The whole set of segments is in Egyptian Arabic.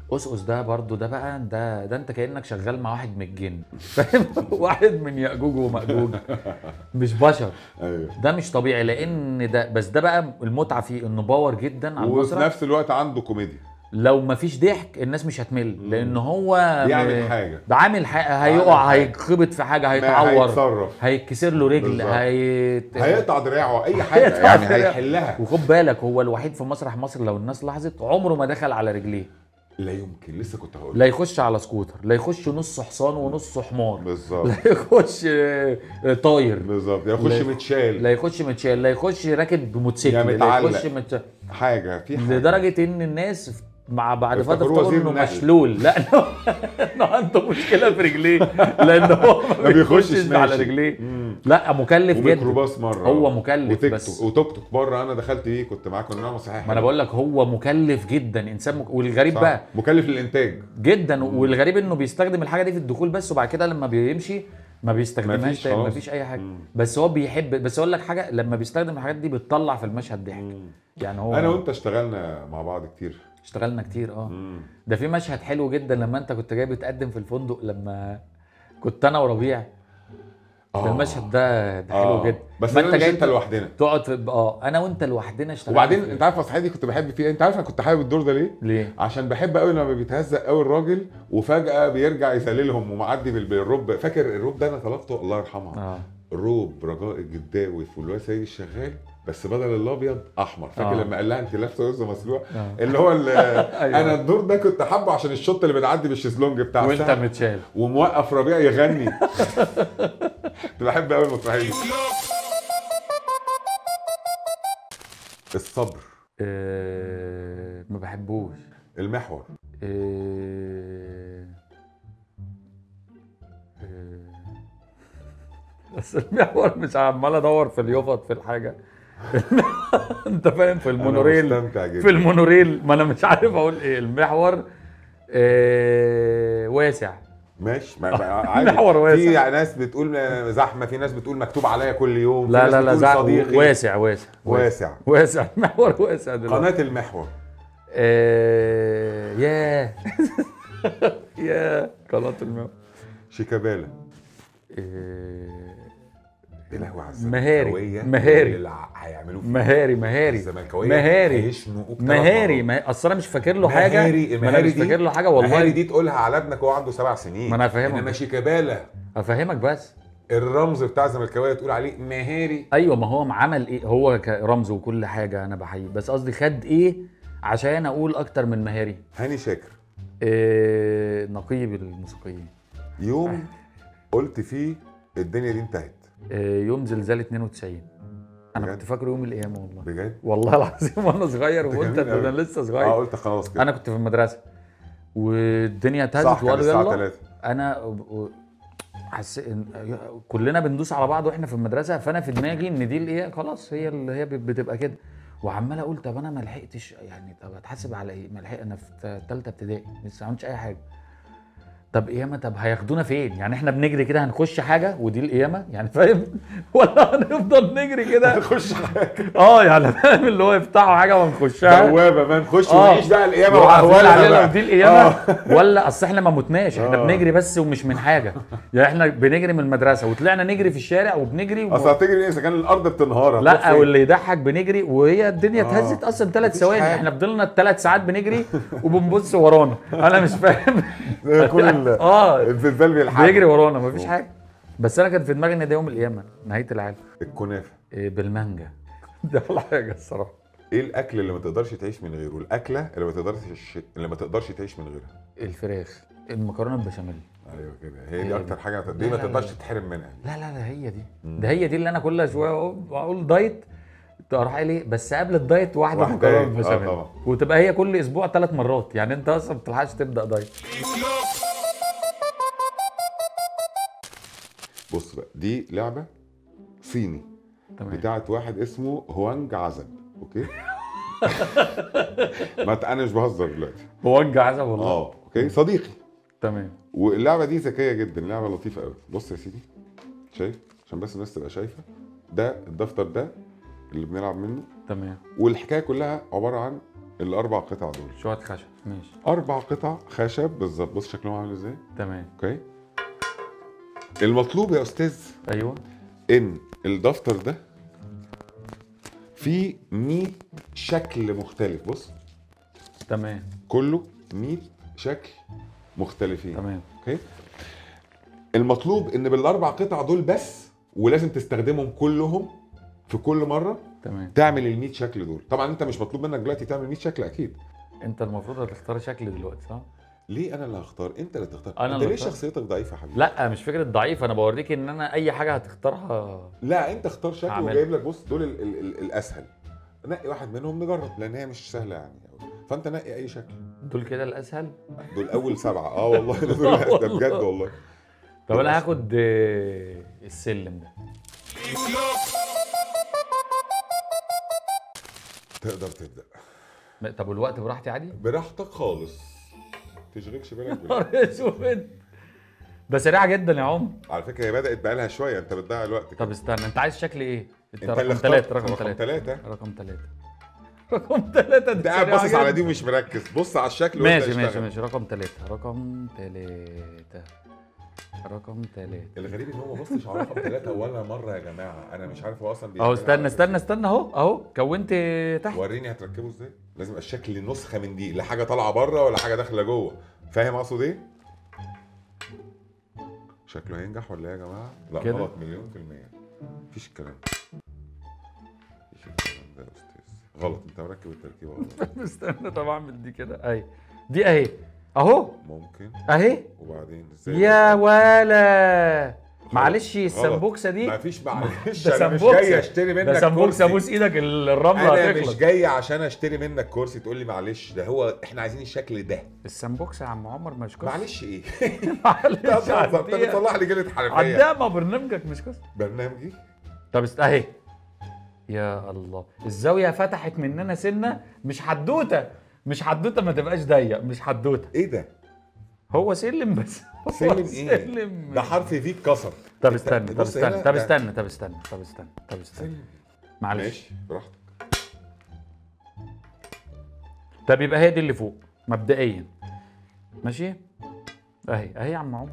اسقس ده برضو ده بقى ده ده انت كانك شغال مع واحد من الجن فاهم واحد من ياجوج وماجوج مش بشر ايوه ده مش طبيعي لان ده بس ده بقى المتعه فيه انه باور جدا على وفي المسرح نفس الوقت عنده كوميديا لو مفيش ضحك الناس مش هتمل لان هو بيعمل م- حاجة. ده عامل حاجه هيقع حاجة. هيتخبط في حاجه ما هيتعور هيتصرف هيتكسر له رجل بالظبط. هيت... هيقطع دراعه اي حاجه هيقطع يعني دراعه. هيحلها وخد بالك هو الوحيد في مسرح مصر لو الناس لاحظت عمره ما دخل على رجليه لا يمكن لسه كنت هقول لا يخش على سكوتر لا يخش نص حصان ونص حمار بالظبط لا يخش آه، آه، طاير بالظبط يخش لا- متشال لا يخش متشال لا يخش راكب بموتوسيكل يا لا متعلق. يخش متشال حاجه في حاجه لدرجه ان الناس مع بعد فتره افتكروه افتكروا وزير انه النقل. مشلول لا إنه- انه عنده مشكله في رجليه لان هو ما ما بيخشش بيخشش على ماشي. رجليه مم. لا مكلف جدا وميكروباص مره هو مكلف وتيك بس. توك وتوك توك بره انا دخلت بيه كنت معاك كنا بنعمل صحيح ما انا بقول لك هو مكلف جدا انسان مك... والغريب بقى مكلف للانتاج جدا والغريب انه بيستخدم الحاجه دي في الدخول بس وبعد كده لما بيمشي ما بيستخدمهاش مفيش تاني خلاص. مفيش اي حاجه مم. بس هو بيحب بس اقول لك حاجه لما بيستخدم الحاجات دي بتطلع في المشهد ضحك يعني هو انا وانت اشتغلنا مع بعض كتير اشتغلنا كتير اه مم. ده في مشهد حلو جدا لما انت كنت جاي بتقدم في الفندق لما كنت انا وربيع ده آه. المشهد ده ده حلو آه. جدا بس ما انا مش انت ت- لوحدنا تقعد في اه انا وانت لوحدنا اشتغلنا وبعدين في- انت عارف مسرحيه دي كنت بحب فيها انت عارف انا كنت حابب الدور ده ليه؟ ليه؟ عشان بحب قوي لما بيتهزق قوي الراجل وفجاه بيرجع يذللهم ومعدي بال- بالرب فاكر الرب ده انا طلبته الله يرحمها اه روب رجاء الجداوي فلوس سيد الشغال بس بدل الابيض احمر فاكر آه. لما قال لها انت لابسه رز مسلوق آه. اللي هو اللي أيوة. انا الدور ده كنت حابه عشان الشوط اللي بنعدي بالشيزلونج بتاع وانت الساعة. متشال وموقف ربيع يغني كنت بحب قوي المسرحيه دي الصبر آه ما بحبوش المحور آه آه بس المحور مش عمال ادور في اليفط في الحاجه انت فاهم في المونوريل أنا مستمتع جدا في المونوريل ما انا مش عارف اقول ايه المحور آه واسع ماشي ما ما- عادي محور واسع. في ناس بتقول زحمه في ناس بتقول مكتوب عليا كل يوم في لا ناس لا لا بتقول زع... صديقي واسع واسع واسع واسع المحور واسع دلوقتي قناه المحور آه ياه ياه قناه المحور شيكابالا آه يا لهوي على مهاري. الزملكاوية مهاري. اللي هيعملوه فيه. مهاري مهاري الزملكاويه مهاري هيشنقوك ثلاث مهاري مرات. ما اصل انا مش فاكر له حاجه مهاري ما انا مهاري مش دي فاكر له حاجه والله مهاري دي تقولها على ابنك وهو عنده سبع سنين ما أنا هفهمك. انما شيكابالا افهمك بس الرمز بتاع الزملكاويه تقول عليه مهاري ايوه ما هو عمل ايه هو كرمز وكل حاجه انا بحييه بس قصدي خد ايه عشان اقول اكتر من مهاري هاني شاكر إيه نقيب الموسيقيين يوم قلت فيه الدنيا دي انتهت إيه يوم زلزال 92 انا بجد؟ كنت فاكره يوم القيامه والله بجد والله العظيم وانا صغير أنت وقلت جميل انا أوي. لسه اه صغير قلت خلاص كده انا كنت في المدرسه والدنيا صح اتهزت كان وقالوا الساعه يلا 3 انا و- حس... إن- كلنا بندوس على بعض واحنا في المدرسه فانا في دماغي ان دي اللي هي خلاص هي اللي هي بتبقى كده وعمال اقول طب انا ما لحقتش يعني طب اتحاسب على ايه؟ ما لحق انا في ثالثه ابتدائي لسه ما عملتش اي حاجه طب قيامه طب هياخدونا فين؟ يعني احنا بنجري كده هنخش حاجه ودي القيامه يعني فاهم؟ ولا هنفضل نجري كده نخش حاجه اه يعني فاهم اللي هو يفتحوا حاجه ونخشها بوابه ما نخش آه. ونعيش بقى القيامه يروحوا قافلين واهوالها علينا بقى ودي القيامه ولا اصل احنا ما متناش احنا آه. بنجري بس ومش من حاجه يعني احنا بنجري من المدرسه وطلعنا نجري في الشارع وبنجري و... اصل هتجري ايه اذا كان الارض بتنهار هتروح لا فين؟ واللي يضحك بنجري وهي الدنيا آه. اتهزت اصلا ثلاث مفيش ثواني حاجة. احنا فضلنا ثلاث ساعات بنجري وبنبص ورانا انا مش فاهم زي كل ال- اه الزلزال بيلحق بيجري ورانا مفيش حاجه بس انا كان في دماغي ان ده يوم القيامه نهايه العالم الكنافه إيه بالمانجا ده ولا حاجه الصراحه ايه الاكل اللي ما تقدرش تعيش من غيره الاكله اللي ما تقدرش اللي ما تقدرش تعيش من غيرها الفراخ المكرونه البشاميل ايوه كده هي هي دي دي. اكتر حاجه دي لا، ما لا، تقدرش لا. تتحرم منها لا لا لا هي دي ده هي دي اللي انا كل شويه أقول- اقول دايت اروح قايل ايه بس قبل الدايت واحده واحدة مكرونه إيه؟ آه بشاميل طبعا. وتبقى هي كل اسبوع ثلاث مرات يعني انت اصلا ما بتلحقش تبدا دايت بص بقى دي لعبه صيني تمام بتاعت واحد اسمه هوانج عزب اوكي ما ت- انا مش بهزر دلوقتي هو انجع عزب والله اه اوكي صديقي تمام واللعبه دي ذكيه جدا لعبه لطيفه قوي بص يا سيدي شايف عشان بس الناس تبقى شايفه ده الدفتر ده اللي بنلعب منه تمام والحكايه كلها عباره عن الاربع قطع دول شويه خشب ماشي اربع قطع خشب بالظبط بص شكلهم عامل ازاي تمام اوكي المطلوب يا استاذ ايوه ان الدفتر ده فيه 100 شكل مختلف بص تمام كله 100 شكل مختلفين تمام اوكي المطلوب ان بالاربع قطع دول بس ولازم تستخدمهم كلهم في كل مره تمام تعمل ال 100 شكل دول طبعا انت مش مطلوب منك دلوقتي تعمل 100 شكل اكيد انت المفروض هتختار شكل دلوقتي صح؟ ليه انا اللي هختار انت اللي تختار أنا انت اللي ليه أختار. شخصيتك ضعيفه يا حبيبي لا مش فكره ضعيف انا بوريك ان انا اي حاجه هتختارها لا انت اختار شكل هعملها. وجايب لك بص دول ال ال ال الاسهل نقي واحد منهم نجرب لان هي مش سهله يعني أوي. فانت نقي اي شكل دول كده الاسهل دول اول سبعه اه والله دول ده بجد والله طب انا هاخد آه، السلم ده تقدر تبدا طب والوقت براحتي عادي؟ براحتك خالص تشغلش بالك بيه. نهار اسود ده سريعه جدا يا عمر على فكره هي بدات بقالها شويه انت بتضيع الوقت كده. طب استنى انت عايز شكل ايه؟ انت انت رقم اللي ثلاثة اخترت. رقم رقم ثلاثة ثلاثة. رقم ثلاثة رقم ثلاثة انت قاعد باصص على دي ومش مركز بص على الشكل وانت ماشي ماشي اشتغل. ماشي رقم ثلاثة رقم ثلاثة رقم ثلاثة الغريب ان هو ما بصش على رقم ثلاثة ولا مرة يا جماعة أنا مش عارف هو أصلا اهو بيعملها استنى على استنى أساس استنى اهو اهو كونت تحت إيه. وريني هتركبه ازاي لازم يبقى الشكل نسخة من دي لا حاجة طالعة بره ولا حاجة داخلة جوه فاهم أقصد إيه؟ شكله هينجح ولا إيه يا جماعة؟ لا كده؟ غلط مليون في المية مفيش الكلام ده مفيش الكلام ده يا أستاذ غلط أنت مركب التركيبة غلط استنى طب اعمل دي كده اهي دي اهي اهو ممكن اهي وبعدين ازاي يا ولا معلش غلط. السمبوكسه دي مفيش معلش ده أنا مش سمبوكسة. جاي أشتري منك ده سمبوكسه كرسي. ابوس ايدك الرمله انا هتخلص مش جاي عشان اشتري منك كرسي تقول لي معلش ده هو احنا عايزين الشكل ده السمبوكسه يا عم عمر مش كويس معلش ايه معلش انت هتهزر، انت عديها. بتصلح لي جلد حنفيه عديها ما برنامجك مش كويس برنامجي طب است اهي يا الله الزاويه فتحت مننا سنه مش حدوته مش حدوته ما تبقاش ضيق مش حدوته ايه ده هو سلم بس هو سلم ايه سلم ده حرف فيه اتكسر طب انت- استنى طب بص هنا استنى طب ده- استنى طب استنى طب استنى طب استنى سلم. معلش ماشي براحتك طب يبقى هي دي اللي فوق مبدئيا ماشي اهي اهي يا عم عمر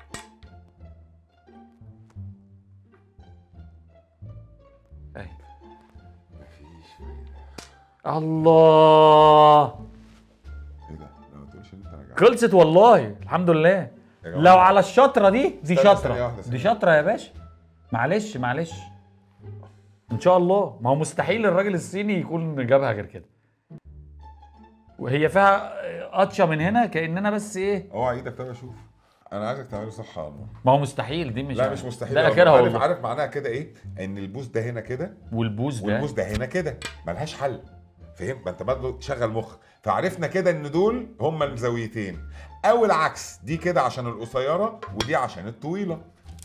اهي مفيش فايدة. الله ايه ده لا ما تقولش ان انت راجع خلصت والله الحمد لله يا جماعة. لو على الشطره دي دي استنى ثانية شطره واحدة، دي ثانية. شطره يا باشا معلش معلش ان شاء الله ما هو مستحيل الراجل الصيني يكون جابها غير كده وهي فيها قطشه من هنا كاننا بس ايه اوعى ايدك طب اشوف انا عايزك تعمله صح يا عمر ما هو مستحيل دي مش لا مش مستحيل ده يا عمر. اخرها عارف والله عارف معناها كده ايه ان البوس ده هنا كده والبوز ده والبوس ده هنا كده ملهاش حل فهمت ما انت برضه شغل مخ فعرفنا كده ان دول هما الزاويتين او العكس دي كده عشان القصيره ودي عشان الطويله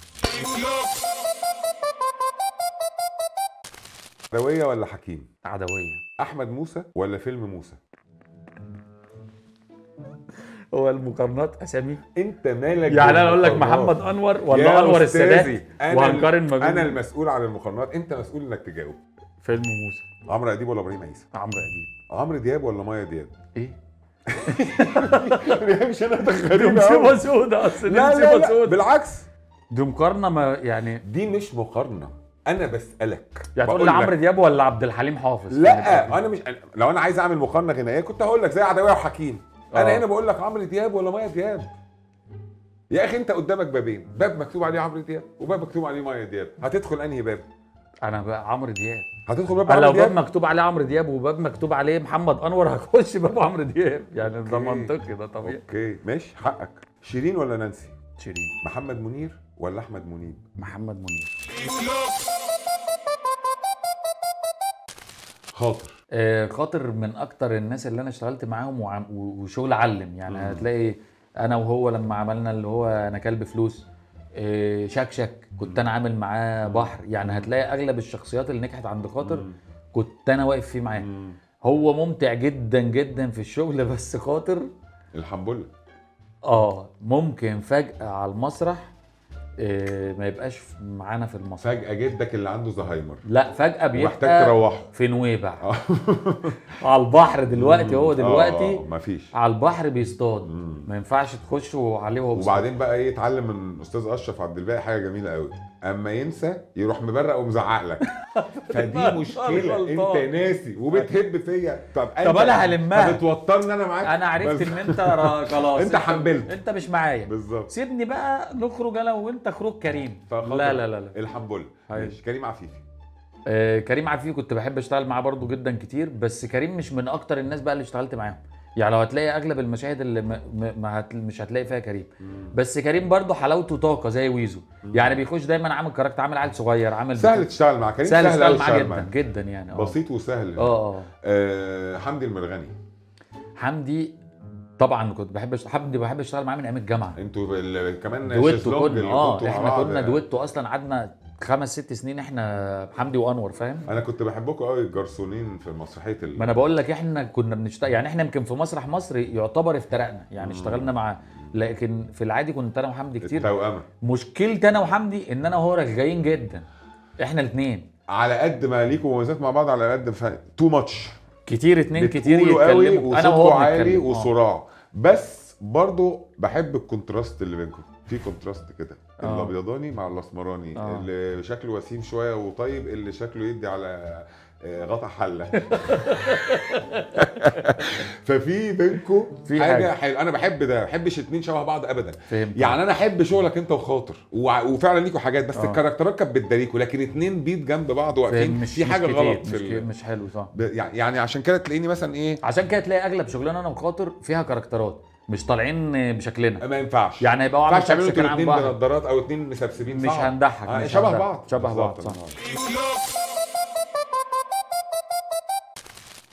عدوية ولا حكيم؟ عدويه احمد موسى ولا فيلم موسى؟ هو المقارنات اسامي انت مالك يعني انا اقول لك بالمقارنات؟ محمد انور ولا يا انور أستاذي، السادات أنا وهنقارن ما بين انا المسؤول عن المقارنات انت مسؤول انك تجاوب فيلم موسى عمرو اديب ولا ابراهيم عيسى؟ عمرو اديب عمرو دياب ولا مايا دياب؟ ايه مش انا دي غريبه مصيبه أوي. سودة اصل دي لا لا مصيبه لا سودة بالعكس دي مقارنه ما يعني دي مش مقارنه انا بسالك يعني تقول بقول لي لك. عمرو دياب ولا عبد الحليم حافظ لا انا مش لو انا عايز اعمل مقارنه غنائيه كنت هقول لك زي عدويه وحكيم انا آه. هنا بقول لك عمرو دياب ولا مايا دياب يا اخي انت قدامك بابين باب مكتوب عليه عمرو دياب وباب مكتوب عليه مايا دياب هتدخل انهي باب انا بقى عمرو دياب هتدخل باب انا لو عمرو باب دياب مكتوب عليه عمرو دياب وباب مكتوب عليه محمد انور هخش باب عمرو دياب يعني ده أوكي. منطقي ده طبيعي اوكي ماشي حقك شيرين ولا نانسي شيرين محمد منير ولا احمد منيب محمد منير خاطر آه، خاطر من اكتر الناس اللي انا اشتغلت معاهم وعم- و- وشغل علم يعني مم. هتلاقي انا وهو لما عملنا اللي هو انا كلب فلوس آه، شكشك كنت انا عامل معاه بحر يعني هتلاقي اغلب الشخصيات اللي نجحت عند خاطر مم. كنت انا واقف فيه معاه مم. هو ممتع جدا جدا في الشغل بس خاطر الحنبله اه ممكن فجأة على المسرح آه، ما يبقاش معانا في المصر فجاه جدك اللي عنده زهايمر لا فجاه بيبقى ومحتاج تروحه في نويبع على البحر دلوقتي هو دلوقتي ما فيش على البحر بيصطاد ما ينفعش تخشوا عليه وهو بيصطاد. وبعدين بقى ايه اتعلم من استاذ اشرف عبد الباقي حاجه جميله قوي اما ينسى يروح مبرق ومزعق لك فدي مشكله غلطان. انت ناسي وبتهب فيا طب طب أنا هلمها. بتوترني انا معاك انا عرفت بس- ان انت را- خلاص انت حنبلت. انت مش معايا بالظبط سيبني بقى نخرج انا وانت خروج كريم فخاطر لا لا لا لا الحنبل أيوة. ماشي كريم عفيفي آه كريم عفيفي كنت بحب اشتغل معاه برضو جدا كتير بس كريم مش من اكتر الناس بقى اللي اشتغلت معاهم يعني لو هتلاقي اغلب المشاهد اللي ما, ما- ما هت مش هتلاقي فيها كريم بس كريم برضو حلاوته طاقه زي ويزو يعني بيخش دايما عامل كاركتر عامل عيل صغير عامل سهل تشتغل مع كريم سهل سهل تشتغل قوي معاه تشتغل جدا معاه جدا يعني اه بسيط وسهل اه اه آه، حمدي المرغني حمدي طبعا كنت بحب أشت- حمدي بحب اشتغل معاه من ايام الجامعه انتوا ال- كمان دويتو شيزلونج كنا اللي اه كنتوا مع احنا بعض. كنا دويتو اصلا قعدنا خمس ست سنين احنا حمدي وانور فاهم انا كنت بحبكم قوي الجرسونين في مسرحيه ال... ما انا بقول لك احنا كنا بنشتغل يعني احنا يمكن في مسرح مصر يعتبر افترقنا يعني اشتغلنا مع لكن في العادي كنت انا وحمدي كتير التوأمه مشكلتي انا وحمدي ان انا وهو رغايين جدا احنا الاثنين على قد ما ليكم مميزات مع بعض على قد ما تو ماتش كتير اتنين كتير بتقولوا قوي يتكلموا انا وصوتكم وهو عالي بنتكلم. آه. وصراع بس برضو بحب الكونتراست اللي بينكم في كونتراست كده آه. الابيضاني مع الاسمراني آه. اللي شكله وسيم شويه وطيب اللي شكله يدي على آه، غطا حله ففي بينكم في حاجه, حاجة. حلوه انا بحب ده ما بحبش اتنين شبه بعض ابدا فهمت يعني انا احب شغلك انت وخاطر وع- وفعلا ليكوا حاجات بس آه. الكاركترات كانت بتداريكوا لكن اتنين بيت جنب بعض فاهم واقفين مش في مش حاجه كتير، غلط مش, في كي- ال... مش حلو صح ب- يعني يعني عشان كده تلاقيني مثلا ايه عشان كده تلاقي اغلب شغلنا انا وخاطر فيها كاركترات مش طالعين بشكلنا ما ينفعش يعني هيبقى ما عامل ينفعش تعملوا شكل انتوا عن الاثنين بعض بنضارات او اثنين مسبسبين مش صعب. هنضحك آه مش شبه هنضحك. بعض شبه بعض بالظبط. صح Look